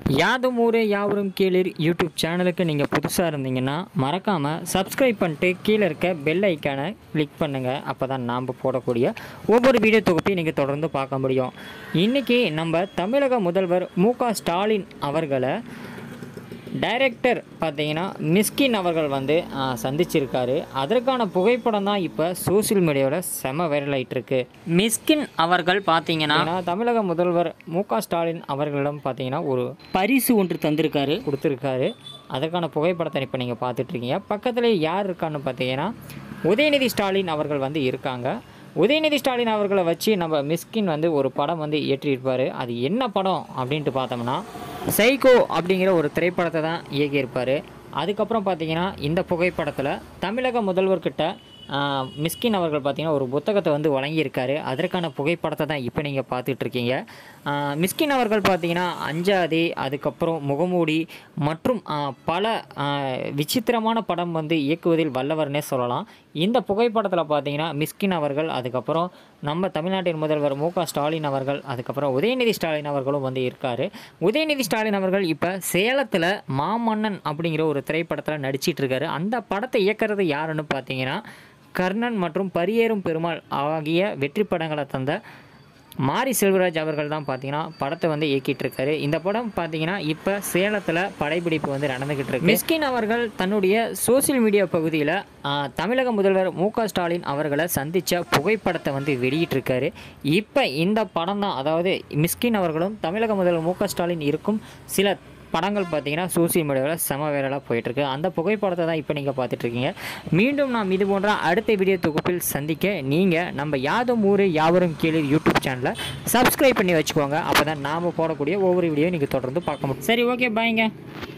யாதும் ஊரே யாவரும் கீழர் யூடியூப் சேனலுக்கு நீங்கள் புதுசாக இருந்தீங்கன்னா மறக்காமல் சப்ஸ்கிரைப் பண்ணிட்டு கீழே இருக்க பெல் ஐக்கானை கிளிக் பண்ணுங்கள் அப்போ தான் நாம் போடக்கூடிய ஒவ்வொரு வீடியோ தொகுப்பையும் நீங்கள் தொடர்ந்து பார்க்க முடியும் இன்றைக்கி நம்ம தமிழக முதல்வர் மு க ஸ்டாலின் அவர்களை டைரக்டர் பார்த்தீங்கன்னா மிஸ்கின் அவர்கள் வந்து ஆ, சந்திச்சிருக்காரு அதற்கான புகைப்படம் தான் இப்போ சோஷியல் மீடியாவில் செம வைரல் ஆயிட்டு இருக்கு மிஸ்கின் அவர்கள் பார்த்தீங்கன்னா தமிழக முதல்வர் மு க ஸ்டாலின் அவர்களிடம் பார்த்தீங்கன்னா ஒரு பரிசு ஒன்று தந்திருக்காரு கொடுத்துருக்காரு அதற்கான புகைப்படத்தை இப்போ நீங்கள் பார்த்துட்ருக்கீங்க பக்கத்தில் யார் இருக்கான்னு பார்த்தீங்கன்னா உதயநிதி ஸ்டாலின் அவர்கள் வந்து இருக்காங்க உதயநிதி ஸ்டாலின் அவர்களை வச்சு நம்ம மிஸ்கின் வந்து ஒரு படம் வந்து இயற்றியிருப்பார் அது என்ன படம் அப்படின்ட்டு பார்த்தோம்னா சைக்கோ அப்படிங்கிற ஒரு திரைப்படத்தை தான் இயக்கியிருப்பார் அதுக்கப்புறம் பார்த்தீங்கன்னா இந்த புகைப்படத்தில் தமிழக முதல்வர்கிட்ட ஆஹ், மிஸ்கின் அவர்கள் பார்த்தீங்கன்னா ஒரு புத்தகத்தை வந்து வழங்கியிருக்காரு அதற்கான புகைப்படத்தை தான் இப்போ நீங்கள் பார்த்துட்ருக்கீங்க மிஸ்கின் அவர்கள் பார்த்தீங்கன்னா அஞ்சாதி அதுக்கப்புறம் முகமூடி மற்றும் ஆஹ், பல ஆஹ், விசித்திரமான படம் வந்து இயக்குவதில் வல்லவர்னே சொல்லலாம் இந்த புகைப்படத்தில் பார்த்தீங்கன்னா மிஸ்கின் அவர்கள் அதுக்கப்புறம் நம்ம தமிழ்நாட்டின் முதல்வர் மு க ஸ்டாலின் அவர்கள் அதுக்கப்புறம் உதயநிதி ஸ்டாலின் அவர்களும் வந்து இருக்கார் உதயநிதி ஸ்டாலின் அவர்கள் இப்போ சேலத்தில் மாமன்னன் அப்படிங்கிற ஒரு திரைப்படத்தில் நடிச்சிட்டு இருக்காரு அந்த படத்தை இயக்கிறது யாருன்னு பார்த்தீங்கன்னா கர்ணன் மற்றும் பரியேறும் பெருமாள் ஆகிய வெற்றி படங்களை தந்த மாரி செல்வராஜ் அவர்கள் தான் பார்த்தீங்கன்னா படத்தை வந்து இயக்கிட்டு இருக்காரு இந்த படம் பார்த்தீங்கன்னா இப்போ சேலத்தில் படைப்பிடிப்பு வந்து நடந்துகிட்டு இருக்கு மிஸ்கின் அவர்கள் தன்னுடைய சோஷியல் மீடியா பகுதியில் தமிழக முதல்வர் மு க ஸ்டாலின் அவர்களை சந்தித்த புகைப்படத்தை வந்து வெளியிட்டிருக்காரு இப்போ இந்த படம் தான் அதாவது மிஸ்கின் அவர்களும் தமிழக முதல்வர் மு க ஸ்டாலின் இருக்கும் சில படங்கள் பார்த்தீங்கன்னா சோசியல் மீடியாவில் செம வைரலாக போயிட்டுருக்கு அந்த புகைப்படத்தை தான் இப்போ நீங்கள் பார்த்துட்ருக்கீங்க மீண்டும் நாம் இது போன்ற அடுத்த வீடியோ தொகுப்பில் சந்திக்க நீங்கள் நம்ம யாதும் ஊர் யாவரும் கீழே யூடியூப் சேனலை சப்ஸ்கிரைப் பண்ணி வச்சுக்கோங்க அப்போ தான் நாம் போடக்கூடிய ஒவ்வொரு வீடியோ நீங்கள் தொடர்ந்து பார்க்க முடியும் சரி ஓகே பாய்ங்க